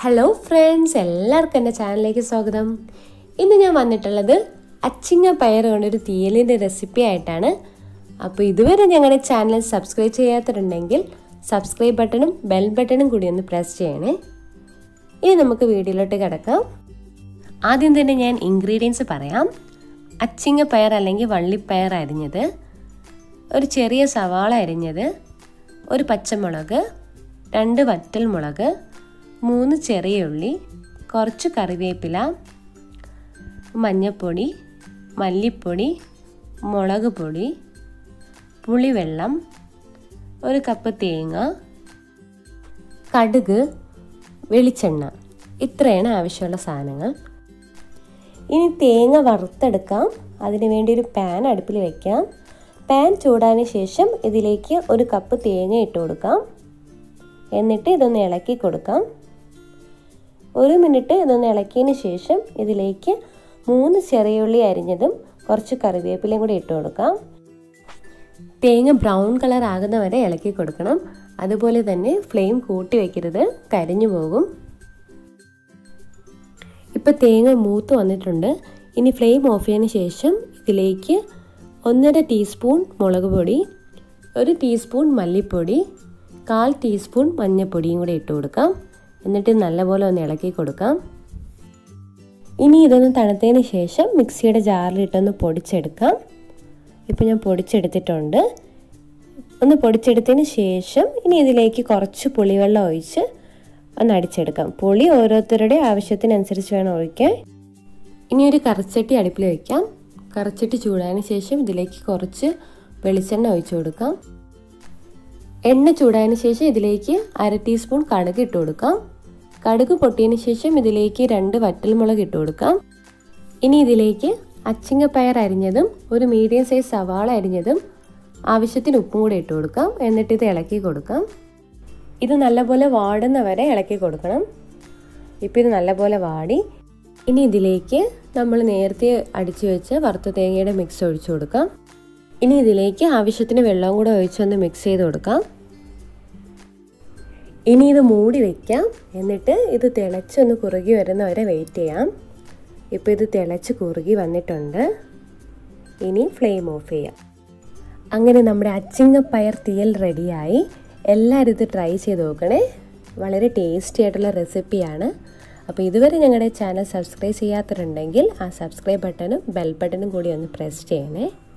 hello friends എല്ലാവർക്കും എൻ്റെ ചാനലിലേക്ക് സ്വാഗതം ഇന്ന് ഞാൻ വന്നിട്ടുള്ളത് അച്ചിങ്ങ പയർ കൊണ്ടൊരു തീയലിൻ്റെ റെസിപ്പി ആയിട്ടാണ് അപ്പോൾ ഇതുവരെ ഞങ്ങളുടെ ചാനൽ സബ്സ്ക്രൈബ് ചെയ്യാത്തതുണ്ടെങ്കിൽ സബ്സ്ക്രൈബ് ബട്ടണും ബെൽ ബട്ടണും കൂടി ഒന്ന് പ്രസ് ചെയ്യണേ ഇനി നമുക്ക് വീഡിയോയിലോട്ട് കിടക്കാം ആദ്യം തന്നെ ഞാൻ ഇൻഗ്രീഡിയൻസ് പറയാം അച്ചിങ്ങ പയർ അല്ലെങ്കിൽ വള്ളിപ്പയർ അരിഞ്ഞത് ഒരു ചെറിയ സവാള അരിഞ്ഞത് ഒരു പച്ചമുളക് രണ്ട് വറ്റൽമുളക് മൂന്ന് ചെറിയ ഉള്ളി കുറച്ച് കറിവേപ്പില മഞ്ഞൾപ്പൊടി മല്ലിപ്പൊടി മുളക് പൊടി പുളിവെള്ളം ഒരു കപ്പ് തേങ്ങ കടുക് വെളിച്ചെണ്ണ ഇത്രയാണ് ആവശ്യമുള്ള സാധനങ്ങൾ ഇനി തേങ്ങ വറുത്തെടുക്കാം അതിനു വേണ്ടി ഒരു പാൻ അടുപ്പിൽ വയ്ക്കാം പാൻ ചൂടാന് ശേഷം ഇതിലേക്ക് ഒരു കപ്പ് തേങ്ങ ഇട്ട് കൊടുക്കാം എന്നിട്ട് ഇതൊന്ന് ഇളക്കി കൊടുക്കാം ഒരു മിനിറ്റ് ഇതൊന്ന് ഇളക്കിയതിന് ശേഷം ഇതിലേക്ക് മൂന്ന് ചെറിയുള്ളി അരിഞ്ഞതും കുറച്ച് കറിവേപ്പിലയും കൂടി ഇട്ട് കൊടുക്കാം തേങ്ങ ബ്രൗൺ കളർ ആകുന്ന വരെ ഇളക്കി കൊടുക്കണം അതുപോലെ തന്നെ ഫ്ലെയിം കൂട്ടി വയ്ക്കരുത് കരിഞ്ഞു പോകും ഇപ്പോൾ തേങ്ങ മൂത്ത് വന്നിട്ടുണ്ട് ഇനി ഫ്ലെയിം ഓഫ് ചെയ്തതിന് ശേഷം ഇതിലേക്ക് ഒന്നര ടീസ്പൂൺ മുളക് പൊടി ഒരു ടീസ്പൂൺ മല്ലിപ്പൊടി കാൽ ടീസ്പൂൺ മഞ്ഞൾപ്പൊടിയും കൂടി ഇട്ട് കൊടുക്കാം എന്നിട്ട് നല്ലപോലെ ഒന്ന് ഇളക്കി കൊടുക്കാം ഇനി ഇതൊന്ന് തണുത്തതിന് ശേഷം മിക്സിയുടെ ജാറിലിട്ടൊന്ന് പൊടിച്ചെടുക്കാം ഇപ്പോൾ ഞാൻ പൊടിച്ചെടുത്തിട്ടുണ്ട് ഒന്ന് പൊടിച്ചെടുത്തതിന് ശേഷം ഇനി ഇതിലേക്ക് കുറച്ച് പുളിവെള്ളം ഒഴിച്ച് ഒന്ന് അടിച്ചെടുക്കാം പുളി ഓരോരുത്തരുടെ ആവശ്യത്തിനനുസരിച്ച് വേണം ഒഴിക്കാൻ ഇനി ഒരു കറച്ചട്ടി അടുപ്പിൽ വയ്ക്കാം കറച്ചട്ടി ചൂടായതിന് ശേഷം ഇതിലേക്ക് കുറച്ച് വെളിച്ചെണ്ണ ഒഴിച്ചു കൊടുക്കാം എണ്ണ ചൂടായതിന് ശേഷം ഇതിലേക്ക് അര ടീസ്പൂൺ കടുക് ഇട്ട് കൊടുക്കാം കടുക് പൊട്ടിയതിന് ശേഷം ഇതിലേക്ക് രണ്ട് വറ്റൽമുളക് ഇട്ട് കൊടുക്കാം ഇനി ഇതിലേക്ക് അച്ചിങ്ങപ്പയർ അരിഞ്ഞതും ഒരു മീഡിയം സൈസ് സവാള അരിഞ്ഞതും ആവശ്യത്തിന് ഉപ്പും കൂടെ ഇട്ട് കൊടുക്കാം എന്നിട്ട് ഇത് ഇളക്കി കൊടുക്കാം ഇത് നല്ലപോലെ വാടുന്ന വരെ ഇളക്കി കൊടുക്കണം ഇപ്പോൾ ഇത് നല്ലപോലെ വാടി ഇനി ഇതിലേക്ക് നമ്മൾ നേരത്തെ അടിച്ചു വെച്ച വറുത്ത തേങ്ങയുടെ മിക്സ് ഒഴിച്ചു കൊടുക്കാം ഇനി ഇതിലേക്ക് ആവശ്യത്തിന് വെള്ളവും കൂടെ ഒഴിച്ചൊന്ന് മിക്സ് ചെയ്ത് കൊടുക്കാം ഇനി ഇത് മൂടി വയ്ക്കാം എന്നിട്ട് ഇത് തിളച്ചൊന്ന് കുറുകി വരുന്ന വരെ വെയിറ്റ് ചെയ്യാം ഇപ്പോൾ ഇത് തിളച്ച് കുറുകി വന്നിട്ടുണ്ട് ഇനി ഫ്ലെയിം ഓഫ് ചെയ്യാം അങ്ങനെ നമ്മുടെ അച്ചിങ്ങപ്പയർ തീയൽ റെഡിയായി എല്ലാവരും ഇത് ട്രൈ ചെയ്ത് നോക്കണേ വളരെ ടേസ്റ്റി ആയിട്ടുള്ള റെസിപ്പിയാണ് അപ്പോൾ ഇതുവരെ ഞങ്ങളുടെ ചാനൽ സബ്സ്ക്രൈബ് ചെയ്യാത്തവരുണ്ടെങ്കിൽ ആ സബ്സ്ക്രൈബ് ബട്ടണും ബെൽ ബട്ടണും കൂടി ഒന്ന് പ്രസ് ചെയ്യണേ